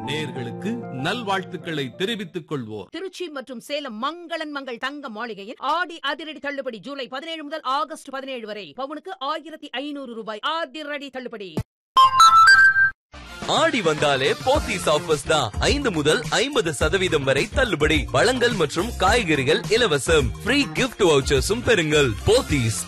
நேர்களுக்கு நல்வாழ்த்துக்களை தெரிவித்துக் கொள்வோர் திருச்சி மற்றும் சேலம் மங்களன் மங்கள் தங்க மாளிகையில் ஆடி அதிரடி தள்ளுபடி ஜூலை பதினேழு முதல் ஆகஸ்ட் பதினேழு வரை பவுனுக்கு ஆயிரத்தி ஐநூறு ரூபாய் அதிரடி தள்ளுபடி ஆடி வந்தாலே போத்தீஸ் ஆஃபர்ஸ் தான் ஐந்து முதல் ஐம்பது சதவீதம் வரை தள்ளுபடி பழங்கள் மற்றும் காய்கறிகள் இலவசம் ஃப்ரீ கிஃப்ட் வவுச்சர்ஸும் பெறுங்கள் போத்தீஸ்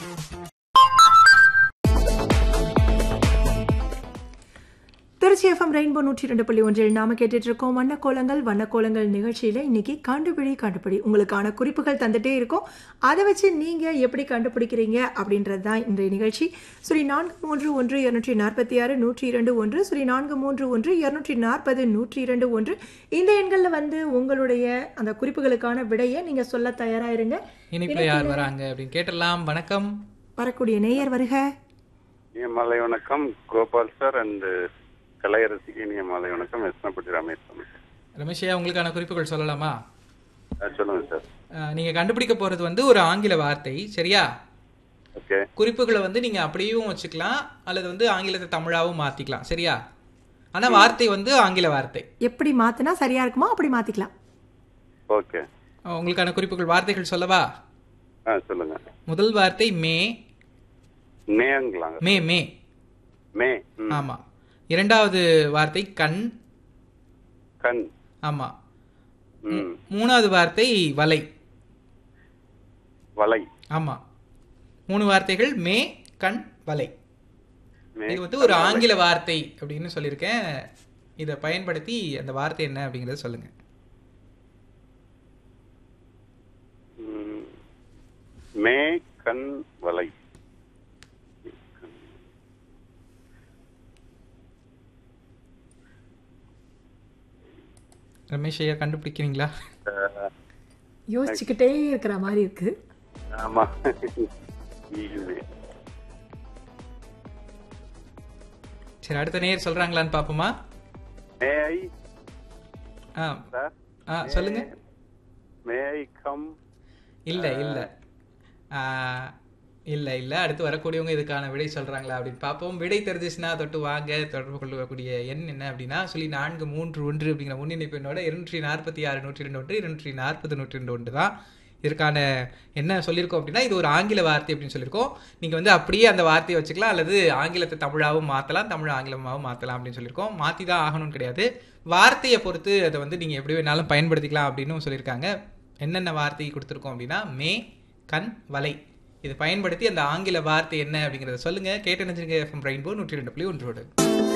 திருச்சி எஃப்எம் ரெயின்போ நூற்றி ரெண்டு புள்ளி ஒன்றில் நாம கேட்டுட்டு இருக்கோம் வண்ணக்கோலங்கள் வண்ணக்கோலங்கள் நிகழ்ச்சியில் இன்னைக்கு கண்டுபிடி கண்டுபிடி உங்களுக்கான குறிப்புகள் தந்துட்டே இருக்கும் அதை வச்சு நீங்கள் எப்படி கண்டுபிடிக்கிறீங்க அப்படின்றது தான் இன்றைய நிகழ்ச்சி சுரி நான்கு மூன்று ஒன்று இருநூற்றி நாற்பத்தி ஆறு நூற்றி இரண்டு ஒன்று சுரி நான்கு மூன்று ஒன்று இருநூற்றி நாற்பது நூற்றி இரண்டு ஒன்று இந்த எண்களில் வந்து உங்களுடைய அந்த குறிப்புகளுக்கான விடையை நீங்கள் சொல்ல தயாராயிருங்க இனிப்புல யார் வராங்க அப்படின்னு கேட்டலாம் வணக்கம் வரக்கூடிய நேயர் வருக இனிய மாலை வணக்கம் கோபால் சார் அண்ட் கலையரசிக்கு இனிய மாலை வணக்கம் எஸ்னப்பட்டி ரமேஷ் சாமி. ரமேஷையா உங்களுக்கான குறிப்புகள் சொல்லலாமா ஆ, சொல்லுங்க சார் அஹ், நீங்க கண்டுபிடிக்க போறது வந்து ஒரு ஆங்கில வார்த்தை சரியா ஓகே குறிப்புகளை வந்து நீங்க அப்படியும் வச்சுக்கலாம் அல்லது வந்து ஆங்கிலத்தை தமிழாவும் மாத்திக்கலாம் சரியா ஆனா வார்த்தை வந்து ஆங்கில வார்த்தை எப்படி மாற்றினா சரியாக இருக்குமோ அப்படி மாற்றிக்கலாம் ஓகே அஹ், உங்களுக்கான குறிப்புகள் வார்த்தைகள் சொல்லவா ஆ சொல்லுங்க முதல் வார்த்தை மே மேங்களாங்க மே மே மே ம். ஆமா இரண்டாவது வார்த்தை கண் கண் ஆமா ம் மூணாவது வார்த்தை வலை வலை ஆமா மூணு வார்த்தைகள் மே கண் வலை மே இது வந்து ஒரு ஆங்கில வார்த்தை அப்படின்னு சொல்லியிருக்கேன் இதை பயன்படுத்தி அந்த வார்த்தை என்ன அப்படிங்கறத சொல்லுங்க ம். மே கண் வலை ரமேஷ் ஐயா கண்டுபிடிக்கிறீங்களா ஆ, யோசிச்சுக்கிட்டே இருக்கிற மாதிரி இருக்கு ஆமா ஈமே. சரி அடுத்த நேர் சொல்றாங்களான்னு பாப்போமா மே ஐ ஆ சார் ஆ சொல்லுங்க மே ஐ கம் இல்ல இல்ல ஆ, இல்ல இல்ல அடுத்து வரக்கூடியவங்க இதுக்கான விடை சொல்றாங்களா அப்படின்னு பார்ப்போம் விடை தெரிஞ்சிச்சுன்னா தொட்டு வாங்க தொடர்பு கொள்ளக்கூடிய எண் என்ன அப்படின்னா சொல்லி நான்கு மூன்று ஒன்று அப்படிங்கிற முன்னிணைப்பு எண்ணோட இருநூற்றி நாற்பத்தி ஆறு நூற்றி ரெண்டு ஒன்று இருநூற்றி நாற்பது நூற்றி ரெண்டு ஒன்று தான் இதற்கான என்ன சொல்லியிருக்கோம் அப்படின்னா இது ஒரு ஆங்கில வார்த்தை அப்படின்னு சொல்லியிருக்கோம் நீங்கள் வந்து அப்படியே அந்த வார்த்தையை வச்சுக்கலாம் அல்லது ஆங்கிலத்தை தமிழாவும் மாற்றலாம் தமிழ் ஆங்கிலமாகவும் மாற்றலாம் அப்படின்னு சொல்லியிருக்கோம் மாற்றி தான் ஆகணும்னு கிடையாது வார்த்தையை பொறுத்து அதை வந்து நீங்கள் எப்படி வேணாலும் பயன்படுத்திக்கலாம் அப்படின்னு சொல்லியிருக்காங்க என்னென்ன வார்த்தை கொடுத்துருக்கோம் அப்படின்னா மே கண் வலை இது பயன்படுத்தி அந்த ஆங்கில வார்த்தை என்ன அப்படிங்கிறத சொல்லுங்க கேட்டு நினைச்சிருங்க எஃப்எம் ரெயின்போ நூற்றி ரெண்டு புள்ளி ஒன்றோடு